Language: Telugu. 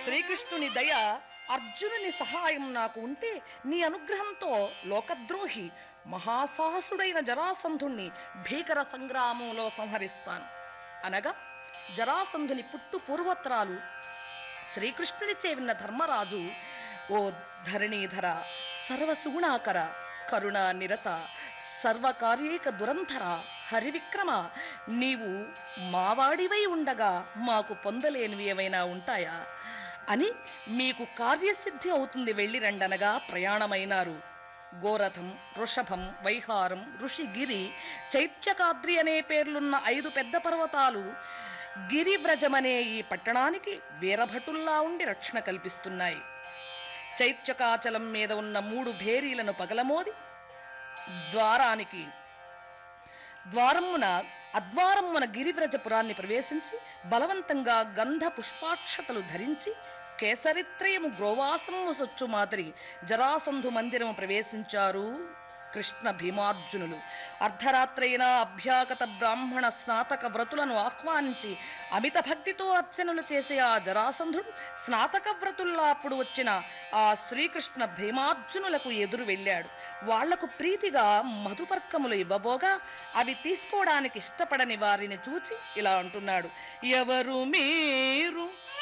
శ్రీకృష్ణుని దయ అర్జునుని సహాయం నాకు ఉంటే నీ అనుగ్రహంతో లోకద్రోహి మహాసాహసుడైన జరాసంధుణ్ణి భీకర సంగ్రామంలో సంహరిస్తాను అనగా జరాసంధుని పుట్టు పూర్వోత్తరాలు శ్రీకృష్ణునిచే విన్న ధర్మరాజు ఓ ధరణీధర సర్వసుగుణాకర కరుణా నిరత సర్వకార్యేక దురంధర హరివిక్రమ నీవు మావాడివై ఉండగా మాకు పొందలేనివి ఏమైనా ఉంటాయా అని మీకు కార్యసిద్ధి అవుతుంది వెళ్ళి రండనగా ప్రయాణమైనారు గోరథం వృషభం వైహారం ఋషిగిరి చైత్యకాద్రి అనే పేర్లున్న ఐదు పెద్ద పర్వతాలు గిరివ్రజమనే ఈ పట్టణానికి వీరభటుల్లా ఉండి రక్షణ కల్పిస్తున్నాయి చైత్యకాచలం మీద ఉన్న మూడు భేరీలను పగలమోది ద్వారానికి ద్వారమున అద్వారమున గిరివ్రజపురాన్ని ప్రవేశించి బలవంతంగా గంధ పుష్పాక్షతలు ధరించి కేసరిత్రయము గ్రోవాసము సొచ్చు మాదిరి జరాసంధు మందిరము ప్రవేశించారు కృష్ణ భీమార్జునులు అర్ధరాత్రైన అభ్యాగత బ్రాహ్మణ స్నాతక వ్రతులను ఆహ్వానించి అమిత భక్తితో అర్చనలు చేసే ఆ జరాసంధుడు స్నాతక వ్రతుల్లా అప్పుడు వచ్చిన ఆ శ్రీకృష్ణ భీమార్జునులకు ఎదురు వెళ్ళాడు వాళ్లకు ప్రీతిగా మధుపర్కములు ఇవ్వబోగా అవి తీసుకోవడానికి ఇష్టపడని వారిని చూచి ఇలా అంటున్నాడు ఎవరు మీరు